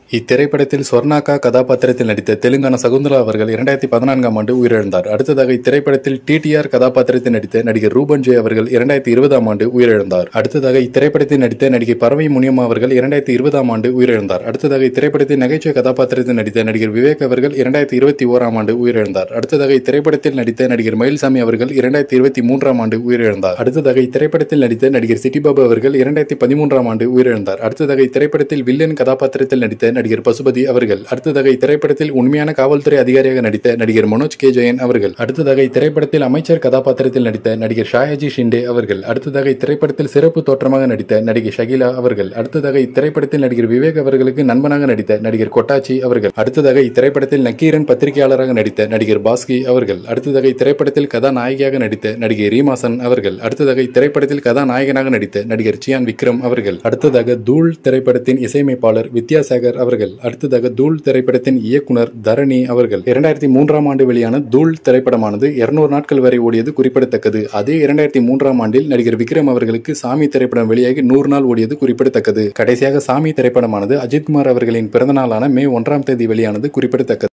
இத்திரைப்படத்தில் சொர்ணாக்கா கதாபாத்திரத்தில் நடித்த தெலுங்கானா சகுந்தலா அவர்கள் இரண்டாயிரத்தி பதினான்காம் ஆண்டு உயிரிழந்தார் அடுத்ததாக இத்திரைப்படத்தில் டிடிஆர் கதாபாத்திரத்தில் நடித்த நடிகர் ரூபன் ஜெய் அவர்கள் இரண்டாயிரத்தி இருபதாம் ஆண்டு உயிரிழந்தார் அடுத்ததாக இத்திரைப்படத்தில் நடித்த நடிகை பறவை முனியம்மா அவர்கள் இரண்டாயிரத்தி இருபதாம் ஆண்டு உயிரிழந்தார் அடுத்ததாக இத்திரைப்படத்தில் நகைச்சுவை கதாபாத்திரத்தில் நடித்த நடிகர் விவேக் அவர்கள் இரண்டாயிரத்தி இருபத்தி ஓராம் ஆண்டு உயிரிழந்தார் அடுத்ததாக இத்திரைப்படத்தில் நடித்த நடிகர் மயில்சாமி அவர்கள் இரண்டாயிரத்தி இருபத்தி மூன்றாம் ஆண்டு உயிரிழந்தார் அடுத்ததாக இத்திரைப்படத்தில் நடித்த நடிகர் சிட்டிபாபு அவர்கள் இரண்டாயிரத்தி பதிமூன்றாம் ஆண்டு உயிரிழந்தார் அடுத்ததாக இத்திரைப்படத்தில் வில்லன் கதாபாத்திரத்தில் நடித்த நடிகர் பசுபதி அவர்கள் அடுத்ததாக இத்திரைப்படத்தில் உண்மையான காவல்துறை அதிகாரியாக நடித்த நடிகர் மனோஜ் கே ஜெயன் அவர்கள் அடுத்ததாக இத்திரைப்படத்தில் அமைச்சர் கதாபாத்திரத்தில் நடித்த நடிகர் ஷாயாஜி ஷிண்டே அவர்கள் அடுத்ததாக இத்திரைப்படத்தில் சிறப்பு தோற்றமாக நடித்த நடிகை ஷகிலா அவர்கள் அடுத்ததாக இத்திரைப்படத்தில் நடிகர் விவேக் அவர்களுக்கு நண்பனாக நடித்த நடிகர் கொட்டாச்சி அவர்கள் அடுத்ததாக இத்திரைப்படத்தில் நக்கீரன் பத்திரிகையாளராக நடித்த நடிகர் பாஸ்கி அவர்கள் அடுத்ததாக இத்திரைப்படத்தில் கதாநாயகியாக நடித்த நடிகை ரீமாசன் அவர்கள் அடுத்ததாக இத்திரைப்படத்தில் கதாநாயகனாக நடித்த நடிகர் சியான் விக்ரம் அவர்கள் அடுத்ததாக தூள் திரைப்படத்தின் இசையமைப்பாளர் வித்யாசாகர் அவர்கள் அடுத்ததாக தூள் திரைப்படத்தின் இயக்குனர் தரணி அவர்கள் இரண்டாயிரத்தி மூன்றாம் ஆண்டு வெளியான தூள் திரைப்படமானது இருநூறு நாட்கள் வரை ஓடியது குறிப்பிடத்தக்கது அதே இரண்டாயிரத்தி மூன்றாம் ஆண்டில் நடிகர் விக்ரம் அவர்களுக்கு சாமி திரைப்படம் வெளியாகி நூறு நாள் ஓடியது குறிப்பிடத்தக்கது கடைசியாக சாமி திரைப்படமானது அஜித்குமார் அவர்களின் பிறந்தநாளான மே ஒன்றாம் தேதி வெளியானது குறிப்பிடத்தக்கது